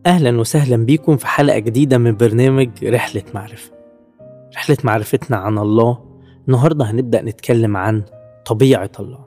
أهلا وسهلا بيكم في حلقة جديدة من برنامج رحلة معرفة رحلة معرفتنا عن الله النهاردة هنبدأ نتكلم عن طبيعة الله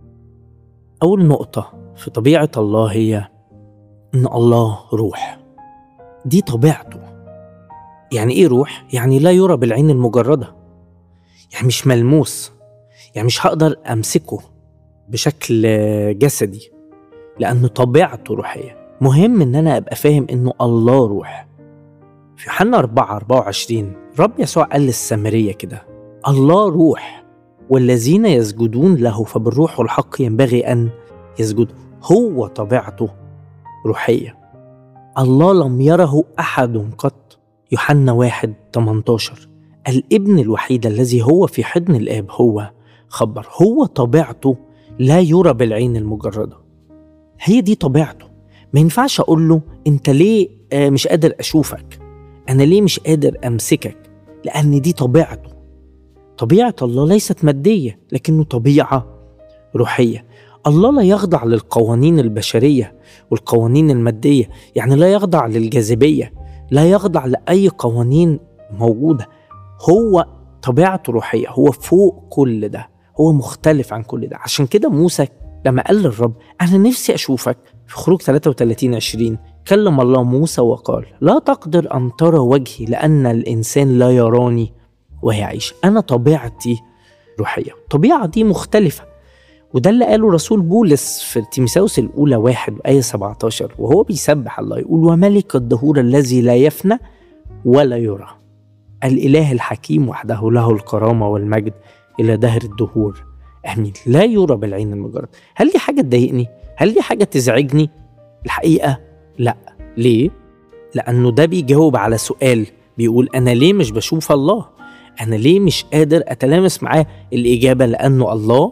أول نقطة في طبيعة الله هي إن الله روح دي طبيعته يعني إيه روح؟ يعني لا يرى بالعين المجردة يعني مش ملموس يعني مش هقدر أمسكه بشكل جسدي لأنه طبيعته روحية مهم إن أنا أبقى فاهم إنه الله روح في يوحنا 4 24 رب يسوع قال للسامرية كده الله روح والذين يسجدون له فبالروح والحق ينبغي أن يسجدوا هو طبيعته روحية الله لم يره أحد قط يوحنا 1 18 الابن الوحيد الذي هو في حضن الآب هو خبر هو طبيعته لا يرى بالعين المجردة هي دي طبيعته ما ينفعش أقول له أنت ليه آه، مش قادر أشوفك أنا ليه مش قادر أمسكك لأن دي طبيعته طبيعة الله ليست مادية لكنه طبيعة روحية الله لا يخضع للقوانين البشرية والقوانين المادية يعني لا يخضع للجاذبية لا يخضع لأي قوانين موجودة هو طبيعته روحية هو فوق كل ده هو مختلف عن كل ده عشان كده موسى لما قال للرب أنا نفسي أشوفك في خروج 33 20 كلم الله موسى وقال لا تقدر أن ترى وجهي لأن الإنسان لا يراني ويعيش أنا طبيعتي روحية الطبيعة دي مختلفة وده اللي قاله رسول بولس في تيمساوس الأولى واحد آية 17 وهو بيسبح الله يقول وملك الدهور الذي لا يفنى ولا يرى الإله الحكيم وحده له الكرامة والمجد إلى دهر الدهور آمين لا يرى بالعين المجرد هل دي حاجة تضايقني؟ هل دي حاجة تزعجني؟ الحقيقة لا ليه؟ لأنه ده بيجاوب على سؤال بيقول أنا ليه مش بشوف الله؟ أنا ليه مش قادر أتلامس معاه؟ الإجابة لأنه الله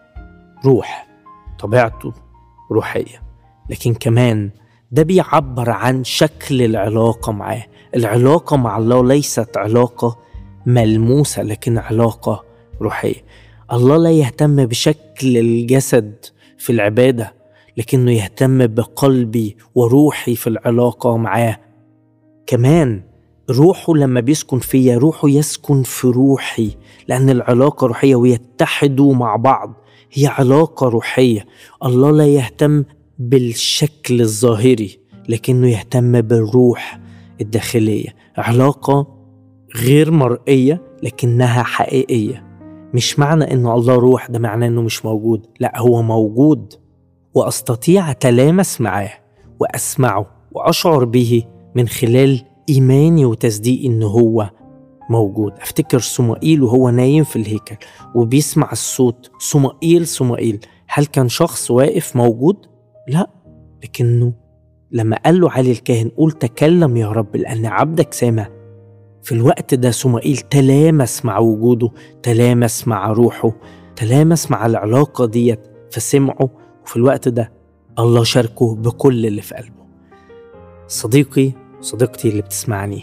روح طبيعته روحية لكن كمان ده بيعبر عن شكل العلاقة معاه العلاقة مع الله ليست علاقة ملموسة لكن علاقة روحية الله لا يهتم بشكل الجسد في العبادة لكنه يهتم بقلبي وروحي في العلاقة معاه كمان روحه لما بيسكن فيا روحه يسكن في روحي لأن العلاقة روحية ويتحدوا مع بعض هي علاقة روحية الله لا يهتم بالشكل الظاهري لكنه يهتم بالروح الداخلية علاقة غير مرئية لكنها حقيقية مش معنى ان الله روح ده معناه انه مش موجود لا هو موجود واستطيع اتلامس معاه واسمعه واشعر به من خلال ايماني وتصديقي ان هو موجود افتكر صمائيل وهو نايم في الهيكل وبيسمع الصوت صمائيل صمائيل هل كان شخص واقف موجود لا لكنه لما قال له علي الكاهن قول تكلم يا رب لان عبدك سامع في الوقت ده صمائيل تلامس مع وجوده تلامس مع روحه تلامس مع العلاقة ديت فسمعه وفي الوقت ده الله شاركه بكل اللي في قلبه صديقي صديقتي اللي بتسمعني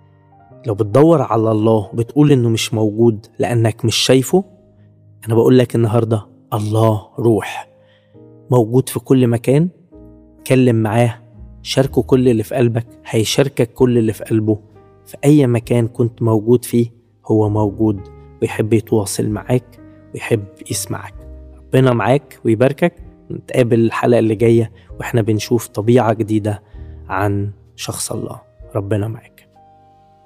لو بتدور على الله وبتقول انه مش موجود لانك مش شايفه انا بقول لك النهارده الله روح موجود في كل مكان كلم معاه شاركه كل اللي في قلبك هيشاركك كل اللي في قلبه في أي مكان كنت موجود فيه هو موجود ويحب يتواصل معاك ويحب يسمعك ربنا معاك ويباركك نتقابل الحلقة اللي جاية وإحنا بنشوف طبيعة جديدة عن شخص الله ربنا معاك